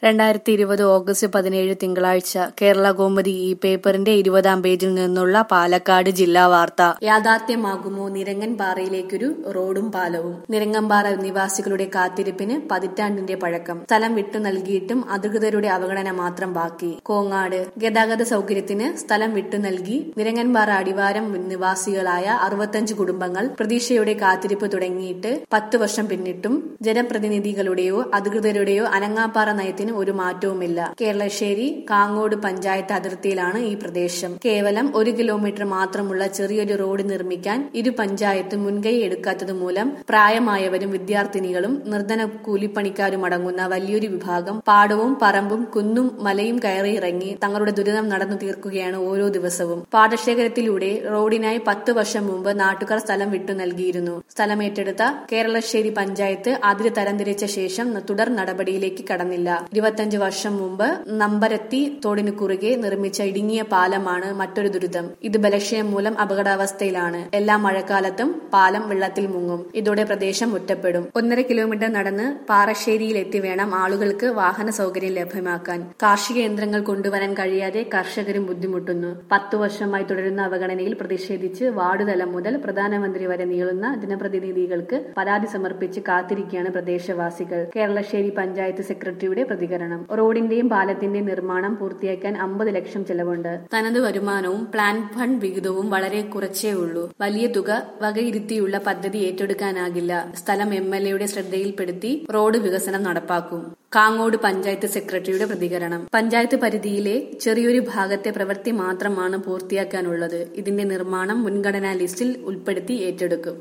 രണ്ടായിരത്തി ഇരുപത് ഓഗസ്റ്റ് പതിനേഴ് തിങ്കളാഴ്ച കേരള കൗമുദി ഈ പേപ്പറിന്റെ ഇരുപതാം പേജിൽ നിന്നുള്ള പാലക്കാട് ജില്ലാ വാർത്ത യാഥാർത്ഥ്യമാകുമോ നിരങ്ങൻപാറയിലേക്കൊരു റോഡും പാലവും നിരങ്ങൻപാറ നിവാസികളുടെ കാത്തിരിപ്പിന് പതിറ്റാണ്ടിന്റെ പഴക്കം സ്ഥലം വിട്ടു നൽകിയിട്ടും അധികൃതരുടെ അവഗണന മാത്രം ബാക്കി കോങ്ങാട് ഗതാഗത സൗകര്യത്തിന് സ്ഥലം വിട്ടു നൽകി നിരങ്ങൻപാറ അടിവാരം നിവാസികളായ അറുപത്തഞ്ച് കുടുംബങ്ങൾ പ്രതീക്ഷയോടെ കാത്തിരിപ്പ് തുടങ്ങിയിട്ട് പത്ത് വർഷം പിന്നിട്ടും ജനപ്രതിനിധികളുടെയോ അധികൃതരുടെയോ അനങ്ങാപ്പാറ നയത്തിന് ഒരു മാറ്റവുമില്ല കേരളശ്ശേരി കാങ്ങോട് പഞ്ചായത്ത് അതിർത്തിയിലാണ് ഈ പ്രദേശം കേവലം ഒരു കിലോമീറ്റർ മാത്രമുള്ള ചെറിയൊരു റോഡ് നിർമ്മിക്കാൻ ഇരു പഞ്ചായത്തും മുൻകൈ എടുക്കാത്തത് മൂലം പ്രായമായവരും വിദ്യാർത്ഥിനികളും നിർധന കൂലിപ്പണിക്കാരും അടങ്ങുന്ന വലിയൊരു വിഭാഗം പാടവും പറമ്പും കുന്നും മലയും കയറി ഇറങ്ങി തങ്ങളുടെ ദുരിതം നടന്നു തീർക്കുകയാണ് ഓരോ ദിവസവും പാടശേഖരത്തിലൂടെ റോഡിനായി പത്ത് വർഷം മുമ്പ് നാട്ടുകാർ സ്ഥലം വിട്ടു നൽകിയിരുന്നു സ്ഥലമേറ്റെടുത്ത കേരളശ്ശേരി പഞ്ചായത്ത് അതിര് തരംതിരിച്ച ശേഷം തുടർ നടപടിയിലേക്ക് കടന്നില്ല ഇരുപത്തഞ്ച് വർഷം മുമ്പ് നമ്പരത്തി തോടിനു കുറുകെ നിർമ്മിച്ച ഇടുങ്ങിയ പാലമാണ് മറ്റൊരു ദുരിതം ഇത് ബലക്ഷയം മൂലം അപകടാവസ്ഥയിലാണ് എല്ലാ മഴക്കാലത്തും പാലം വെള്ളത്തിൽ മുങ്ങും ഇതോടെ പ്രദേശം ഒറ്റപ്പെടും ഒന്നര കിലോമീറ്റർ നടന്ന് പാറശ്ശേരിയിൽ എത്തി വേണം ആളുകൾക്ക് വാഹന സൗകര്യം ലഭ്യമാക്കാൻ കാർഷിക യന്ത്രങ്ങൾ കൊണ്ടുവരാൻ കഴിയാതെ കർഷകരും ബുദ്ധിമുട്ടുന്നു പത്തു വർഷമായി തുടരുന്ന അവഗണനയിൽ പ്രതിഷേധിച്ച് വാർഡ് തലം മുതൽ പ്രധാനമന്ത്രി വരെ നീളുന്ന ജനപ്രതിനിധികൾക്ക് പരാതി സമർപ്പിച്ച് കാത്തിരിക്കുകയാണ് പ്രദേശവാസികൾ കേരളശ്ശേരി പഞ്ചായത്ത് സെക്രട്ടറിയുടെ പ്രതികരണം റോഡിന്റെയും പാലത്തിന്റെയും നിർമ്മാണം പൂർത്തിയാക്കാൻ അമ്പത് ലക്ഷം ചെലവുണ്ട് തനത് വരുമാനവും പ്ലാൻ ഫണ്ട് വിഹിതവും വളരെ കുറച്ചേ ഉള്ളൂ വലിയ തുക വകയിരുത്തിയുള്ള പദ്ധതി ഏറ്റെടുക്കാനാകില്ല സ്ഥലം എം എൽ എയുടെ ശ്രദ്ധയിൽപ്പെടുത്തി റോഡ് വികസനം നടപ്പാക്കും കാങ്ങോട് പഞ്ചായത്ത് സെക്രട്ടറിയുടെ പ്രതികരണം പഞ്ചായത്ത് പരിധിയിലെ ചെറിയൊരു ഭാഗത്തെ പ്രവൃത്തി മാത്രമാണ് പൂർത്തിയാക്കാനുള്ളത് ഇതിന്റെ നിർമ്മാണം മുൻഗണനാ ലിസ്റ്റിൽ ഉൾപ്പെടുത്തി ഏറ്റെടുക്കും